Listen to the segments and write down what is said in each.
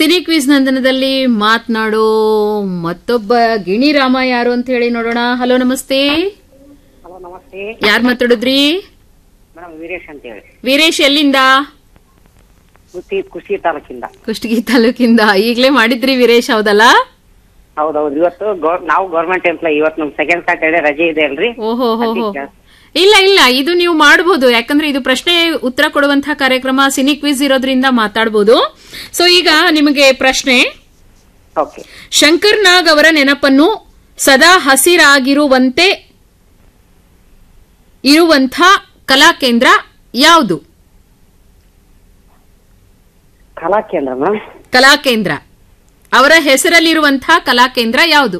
cine quiz ನಂದನದಲ್ಲಿ ಮಾತನಾಡೋ ಮತ್ತೊಬ್ಬ ಗಿಣಿರಾಮ ಯಾರು ಅಂತ ಹೇಳಿ ನೋಡೋಣ ಹಲೋ ನಮಸ್ತೆ ಹಲೋ ನಮಸ್ತೆ ಯಾರ್ ಮಾತಾಡಿದ್ರಿ ಮೇಡಮ್ ವೀರೇಶ್ ಅಂತ ಹೇಳಿ ವೀರೇಶ್ ಎಲ್ಲಿಂದ ಕುಸಿ ಕುಸಿ ತಾಲೂಕಿಂದ ಕುಷ್ಟಗಿ ತಾಲೂಕಿಂದ ಈಗ್ಲೇ ಮಾಡಿದ್ರಿ ವೀರೇಶ್ ಹೌದಲ್ಲ ಹೌದೌದು ಇವತ್ತು ಗೌರ್- ನಾವು ಗೌರ್ಮೆಂಟ್ ಎಂಪ್ಲಾಯ್ ಇವತ್ತು ನಮ್ ಸೆಕೆಂಡ್ ಸ್ಯಾಟರ್ಡೆ ರಜೆ ಇದೆ ಅಲ್ರಿ ಓಹೋ ಹೋ ಹೋ ಇಲ್ಲ ಇಲ್ಲ ಇದು ನೀವು ಮಾಡಬಹುದು ಯಾಕಂದ್ರೆ ಇದು ಪ್ರಶ್ನೆ ಉತ್ತರ ಕೊಡುವಂತಹ ಕಾರ್ಯಕ್ರಮ ಸಿನಿ ಕ್ವಿಜ್ ಇರೋದ್ರಿಂದ ಮಾತಾಡಬಹುದು ಸೊ ಈಗ ನಿಮಗೆ ಪ್ರಶ್ನೆ ಓಕೆ ಶಂಕರ್ ನಾಗ್ ಅವರ ನೆನಪನ್ನು ಸದಾ ಹಸಿರಾಗಿರುವಂತೆ ಇರುವಂಥ ಕಲಾ ಕೇಂದ್ರ ಯಾವುದು ಕಲಾ ಕೇಂದ್ರ ಮ್ಯಾಮ್ ಕಲಾ ಕೇಂದ್ರ ಅವರ ಹೆಸರಲ್ಲಿರುವಂತಹ ಕಲಾ ಕೇಂದ್ರ ಯಾವುದು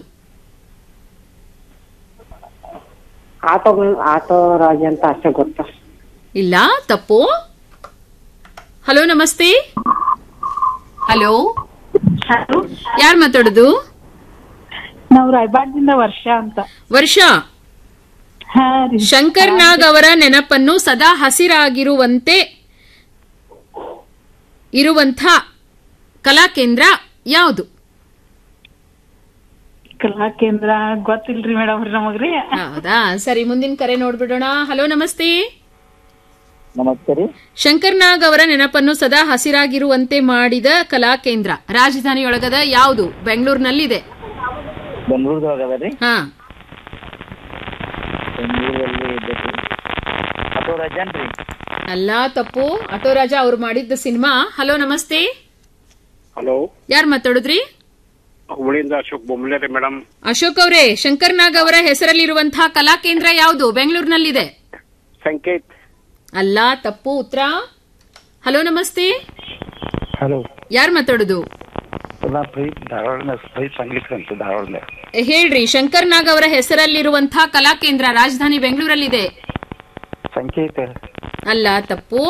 ಆಟೋ ಆಟೋ ರಾಜ ಅಂತ ಅಷ್ಟೇ ಗೊತ್ತಾ ಇಲ್ಲ ತಪ್ಪು ಹಲೋ ನಮಸ್ತೆ ಹಲೋ ಹಲೋ ಯಾರು ಮಾತಾಡೋದು ನಾವು ರಾಯಬಾಗದಿಂದ ವರ್ಷ ಅಂತ ವರ್ಷ ಹಾ ರೀ ಶಂಕರ್ ನಾಗ್ ಅವರ ನೆನಪನ್ನು ಸದಾ ಹಸಿರಾಗಿರುವಂತೆ ಇರುವಂಥ ಕಲಾ ಕೇಂದ್ರ ಯಾವುದು ಕಲಾ ಕೇಂದ್ರ ಗೊತ್ತಿಲ್ರಿ ಮೇಡಮ್ ನಮಗ್ರಿ ಹೌದಾ ಸರಿ ಮುಂದಿನ ಕರೆ ನೋಡ್ಬಿಡೋಣ ಹಲೋ ನಮಸ್ತೆ ನಮಸ್ತೆ ರೀ ಶಂಕರ್ ನಾಗ್ ಅವರ ನೆನಪನ್ನು ಸದಾ ಹಸಿರಾಗಿರುವಂತೆ ಮಾಡಿದ ಕಲಾ ಕೇಂದ್ರ ರಾಜಧಾನಿಯೊಳಗದ ಯಾವುದು ಬೆಂಗಳೂರಿನಲ್ಲಿದೆ ಬೆಂಗಳೂರದಾಗ ಅದ ರೀ ಹಾ ಬೆಂಗಳೂರಲ್ಲಿ ಇದ್ದೈತಿ ಅದು ರಜನ್ ರೀ ಅಲ್ಲ ತಪ್ಪು ಆಟೋ ರಾಜ ಅವ್ರು ಮಾಡಿದ್ದ ಸಿನಿಮಾ ಹಲೋ ನಮಸ್ತೆ ಹಲೋ ಯಾರು ಮಾತಾಡುದ್ರಿ ಹುಬ್ಬಳ್ಳಿಯಿಂದ ಅಶೋಕ್ ಬೊಮ್ಮಲೆ ರೀ ಮೇಡಮ್ ಅಶೋಕ್ ಅವರೇ ಶಂಕರ್ ನಾಗ್ ಅವರ ಹೆಸರಲ್ಲಿರುವಂತಹ ಕಲಾ ಕೇಂದ್ರ ಯಾವುದು ಬೆಂಗಳೂರಿನಲ್ಲಿದೆ ಸಂಕೇತ್ ಅಲ್ಲ ತಪ್ಪು ಉತ್ತರ ಹಲೋ ನಮಸ್ತೆ ಹಲೋ ಯಾರು ಮಾತಾಡುದು ನಾ ಪ್ರೀತ್ ಧಾರವಾಡ ಪ್ರೀತ್ ಸಂಗೀತ ಅಂತ ಧಾರವಾಡ ಹೇಳ್ರಿ ಶಂಕರ್ ನಾಗ್ ಅವರ ಹೆಸರಲ್ಲಿರುವಂತಹ ಕಲಾ ಕೇಂದ್ರ ರಾಜಧಾನಿ ಬೆಂಗಳೂರಲ್ಲಿದೆ ಸಂಕೇತ ಅಲ್ಲ ತಪ್ಪು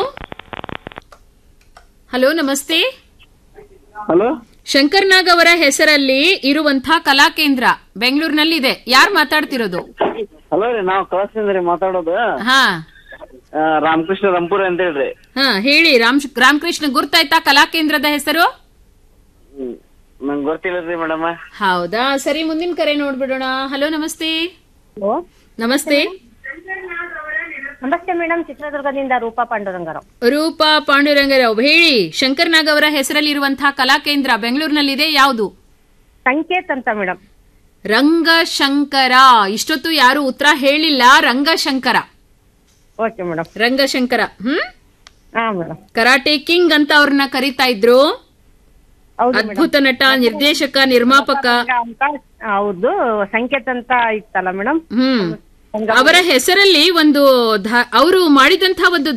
ಹಲೋ ನಮಸ್ತೆ ಹಲೋ ಶಂಕರ್ ನಾಗ್ ಅವರ ಹೆಸರಲ್ಲಿ ಇರುವಂತಹ ಕಲಾ ಕೇಂದ್ರ ಬೆಂಗಳೂರಿನಲ್ಲಿದೆ ಯಾರು ಮಾತಾಡ್ತಿರೋದು ಹಲೋ ರೀ ನಾವು ಕಳಿಸ್ತಿಂದ ರೀ ಮಾತಾಡೋದು ಹಾ ಆ, ರಾಮಕೃಷ್ಣ ರಂಪುರ ಅಂತ ಹೇಳ್ರಿ ಹಾ ಹೇಳಿ ರಾಮ್ ರಾಮಕೃಷ್ಣ ಗುರ್ತಾಯ್ತಾ ಕಲಾ ಕೇಂದ್ರದ ಹೆಸರು ಹ್ಮ್ ನಂಗೆ ಗೊತ್ತಿಲ್ಲ ರೀ ಮೇಡಮ್ ಹೌದಾ ಸರಿ ಮುಂದಿನ ಕರೆ ನೋಡ್ಬಿಡೋಣ ಹಲೋ ನಮಸ್ತೆ ನಮಸ್ತೆ ನಮಸ್ತೆ ಮೇಡಮ್ ಚಿತ್ರದುರ್ಗದಿಂದ ರೂಪಾ ಪಾಂಡುರಂಗರಾವ್ ರೂಪಾ ಪಾಂಡುರಂಗರಾವ್ ಹೇಳಿ ಶಂಕರ್ ನಾಗ್ ಅವರ ಹೆಸರಲ್ಲಿರುವಂತಹ ಕಲಾ ಕೇಂದ್ರ ಬೆಂಗಳೂರಿನಲ್ಲಿದೆ ಯಾವುದು ಸಂಕೇತ್ ಅಂತ ಮೇಡಮ್ ರಂಗಶಂಕರ ಇಷ್ಟೊತ್ತು ಯಾರು ಉತ್ತರ ಹೇಳಿಲ್ಲ ರಂಗಶಂಕರ ಓಕೆ ಮೇಡಮ್ ರಂಗಶಂಕರ ಹ್ಮ್ ಹಾ ಮೇಡಮ್ ಕರಾಟೆ ಕಿಂಗ್ ಅಂತ ಅವ್ರನ್ನ ಕರಿತಾ ಇದ್ರು ಹೌದು ಅದ್ಭುತ ನಟ ನಿರ್ದೇಶಕ ನಿರ್ಮಾಪಕ ಅಂತ ಹೌದು ಸಂಕೇತ್ ಅಂತ ಇತ್ತಲ್ಲ ಮೇಡಮ್ ಹ್ಮ್ ಅವರ ಹೆಸರಲ್ಲಿ ಒಂದು ಧ- ಅವರು ಮಾಡಿದಂತಹ ಒಂದು